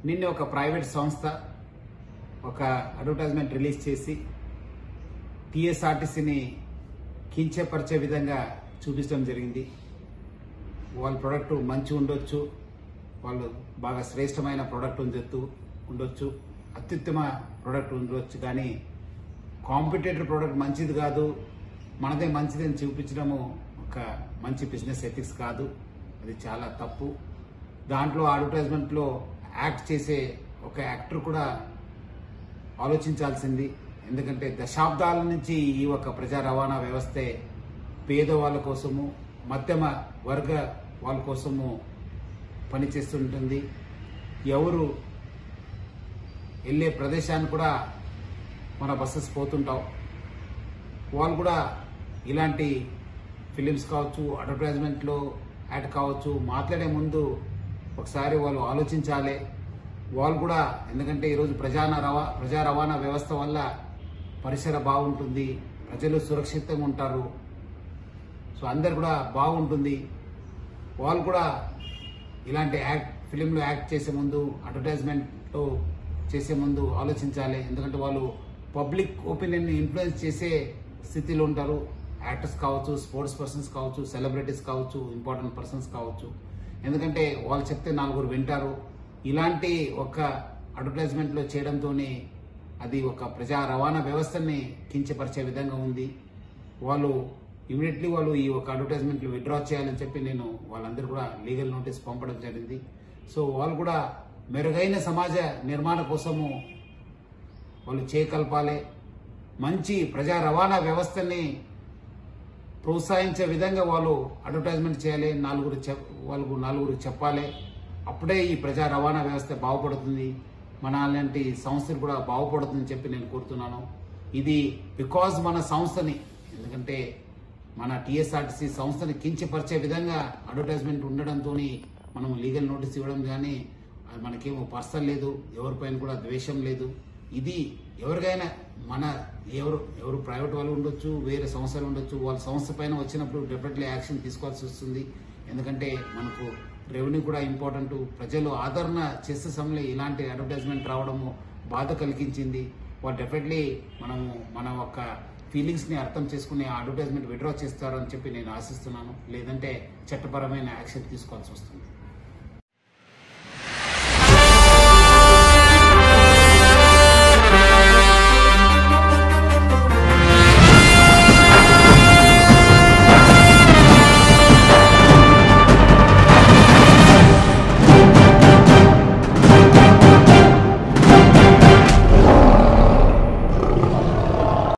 నిన్న ఒక ప్రైవేట్ సంస్థ ఒక అడ్వర్టైజ్మెంట్ రిలీజ్ చేసి టీఎస్ఆర్టీసీని కించపరిచే విధంగా చూపించడం జరిగింది వాళ్ళ ప్రోడక్ట్ మంచి ఉండొచ్చు వాళ్ళు బాగా శ్రేష్టమైన ప్రోడక్ట్ ఉండొచ్చు ఉండొచ్చు అత్యుత్తమ ప్రోడక్ట్ ఉండొచ్చు కానీ కాంపిటేటర్ ప్రోడక్ట్ మంచిది కాదు మనదే మంచిది అని చూపించడము ఒక మంచి బిజినెస్ ఎథిక్స్ కాదు అది చాలా తప్పు దాంట్లో అడ్వర్టైజ్మెంట్లో యాక్ట్ చేసే ఒక యాక్టర్ కూడా ఆలోచించాల్సింది ఎందుకంటే దశాబ్దాల నుంచి ఈ ఒక ప్రజా రవాణా వ్యవస్థే పేదవాళ్ళ కోసము మధ్యమ వర్గ వాళ్ళ కోసము పనిచేస్తుంటుంది ఎవరు వెళ్ళే ప్రదేశాన్ని కూడా మన బస్సెస్ పోతుంటాం వాళ్ళు కూడా ఇలాంటి ఫిలిమ్స్ కావచ్చు అడ్వర్టైజ్మెంట్లో యాడ్ కావచ్చు మాట్లాడే ముందు ఒకసారి వాళ్ళు ఆలోచించాలి వాళ్ళు కూడా ఎందుకంటే ఈరోజు ప్రజా రవా ప్రజా రవాణా వ్యవస్థ వల్ల పరిసర బాగుంటుంది ప్రజలు సురక్షితంగా ఉంటారు సో అందరు కూడా బాగుంటుంది వాళ్ళు కూడా ఇలాంటి యాక్ట్ ఫిలింలో యాక్ట్ చేసే ముందు అడ్వర్టైజ్మెంట్లో చేసే ముందు ఆలోచించాలి ఎందుకంటే వాళ్ళు పబ్లిక్ ఒపీనియన్ ఇన్ఫ్లుయెన్స్ చేసే స్థితిలో ఉంటారు యాక్టర్స్ కావచ్చు స్పోర్ట్స్ పర్సన్స్ కావచ్చు సెలబ్రిటీస్ కావచ్చు ఇంపార్టెంట్ పర్సన్స్ కావచ్చు ఎందుకంటే వాళ్ళు చెప్తే నలుగురు వింటారు ఇలాంటి ఒక అడ్వర్టైజ్మెంట్లో చేయడంతోనే అది ఒక ప్రజా రవాణా వ్యవస్థని కించపరిచే విధంగా ఉంది వాళ్ళు ఇమీడియట్లీ వాళ్ళు ఈ ఒక అడ్వర్టైజ్మెంట్లు విత్డ్రా చేయాలని చెప్పి నేను వాళ్ళందరూ కూడా లీగల్ నోటీస్ పంపడం జరిగింది సో వాళ్ళు కూడా మెరుగైన సమాజ నిర్మాణ కోసము వాళ్ళు చేయకల్పాలి మంచి ప్రజా రవాణా వ్యవస్థని ప్రోత్సహించే విధంగా వాళ్ళు అడ్వర్టైజ్మెంట్ చేయాలి నలుగురు చెప్ వాళ్ళకు నలుగురు చెప్పాలి అప్పుడే ఈ ప్రజా రవాణా వ్యవస్థ బాగుపడుతుంది మన అలాంటి సంస్థలు కూడా బాగుపడుతుందని చెప్పి నేను కోరుతున్నాను ఇది బికాజ్ మన సంస్థని ఎందుకంటే మన టీఎస్ఆర్టీసీ సంస్థని కించపరిచే విధంగా అడ్వర్టైజ్మెంట్ ఉండడంతో మనం లీగల్ నోటీస్ ఇవ్వడం కానీ అది మనకేమో పర్సన్ లేదు ఎవరిపైన కూడా ద్వేషం లేదు ఇది ఎవరికైనా మన ఎవరు ఎవరు ప్రైవేట్ వాళ్ళు ఉండొచ్చు వేరే సంస్థలు ఉండొచ్చు వాళ్ళ సంస్థ పైన వచ్చినప్పుడు డెఫినెట్లీ యాక్షన్ తీసుకోవాల్సి వస్తుంది ఎందుకంటే మనకు రెవెన్యూ కూడా ఇంపార్టెంట్ ప్రజలు ఆదరణ చేసే సమయంలో ఇలాంటి అడ్వర్టైజ్మెంట్ రావడము బాధ కలిగించింది వాళ్ళు డెఫినెట్లీ మనము మన యొక్క ఫీలింగ్స్ ని అర్థం చేసుకుని అడ్వర్టైజ్మెంట్ విడ్రా చేస్తారని చెప్పి నేను ఆశిస్తున్నాను లేదంటే చట్టపరమైన యాక్షన్ తీసుకోవాల్సి వస్తుంది